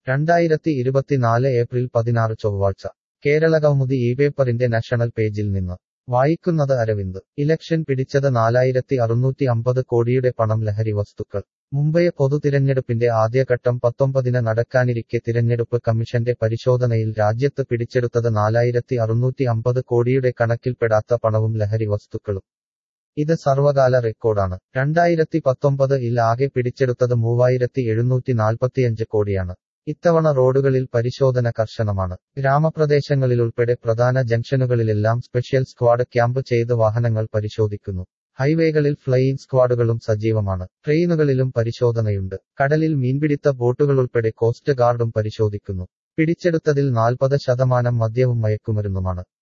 രണ്ടായിരത്തി ഇരുപത്തിനാല് ഏപ്രിൽ പതിനാറ് ചൊവ്വാഴ്ച കേരളകൗമുദി ഈ പേപ്പറിന്റെ നാഷണൽ പേജിൽ നിന്ന് വായിക്കുന്നത് അരവിന്ദ് ഇലക്ഷൻ പിടിച്ചത് നാലായിരത്തി അറുന്നൂറ്റി അമ്പത് കോടിയുടെ പണം ലഹരി വസ്തുക്കൾ മുംബൈ പൊതുതിരഞ്ഞെടുപ്പിന്റെ ആദ്യഘട്ടം പത്തൊമ്പതിന് നടക്കാനിരിക്കെ തിരഞ്ഞെടുപ്പ് കമ്മീഷന്റെ പരിശോധനയിൽ രാജ്യത്ത് പിടിച്ചെടുത്തത് നാലായിരത്തി അറുന്നൂറ്റി അമ്പത് കോടിയുടെ കണക്കിൽപ്പെടാത്ത പണവും ലഹരി വസ്തുക്കളും ഇത് സർവകാല റെക്കോർഡാണ് രണ്ടായിരത്തി പത്തൊമ്പത് ഇൽ ആകെ പിടിച്ചെടുത്തത് മൂവായിരത്തി എഴുന്നൂറ്റി നാൽപ്പത്തിയഞ്ച് കോടിയാണ് ഇത്തവണ റോഡുകളിൽ പരിശോധന കർശനമാണ് ഗ്രാമപ്രദേശങ്ങളിലുൾപ്പെടെ പ്രധാന ജംഗ്ഷനുകളിലെല്ലാം സ്പെഷ്യൽ സ്ക്വാഡ് ക്യാമ്പ് ചെയ്ത് വാഹനങ്ങൾ പരിശോധിക്കുന്നു ഹൈവേകളിൽ ഫ്ലൈയിങ് സ്ക്വാഡുകളും സജീവമാണ് ട്രെയിനുകളിലും പരിശോധനയുണ്ട് കടലിൽ മീൻപിടിത്ത ബോട്ടുകളുൾപ്പെടെ കോസ്റ്റ് ഗാർഡും പരിശോധിക്കുന്നു പിടിച്ചെടുത്തതിൽ നാൽപ്പത് ശതമാനം മദ്യവും മയക്കുമരുന്നുമാണ്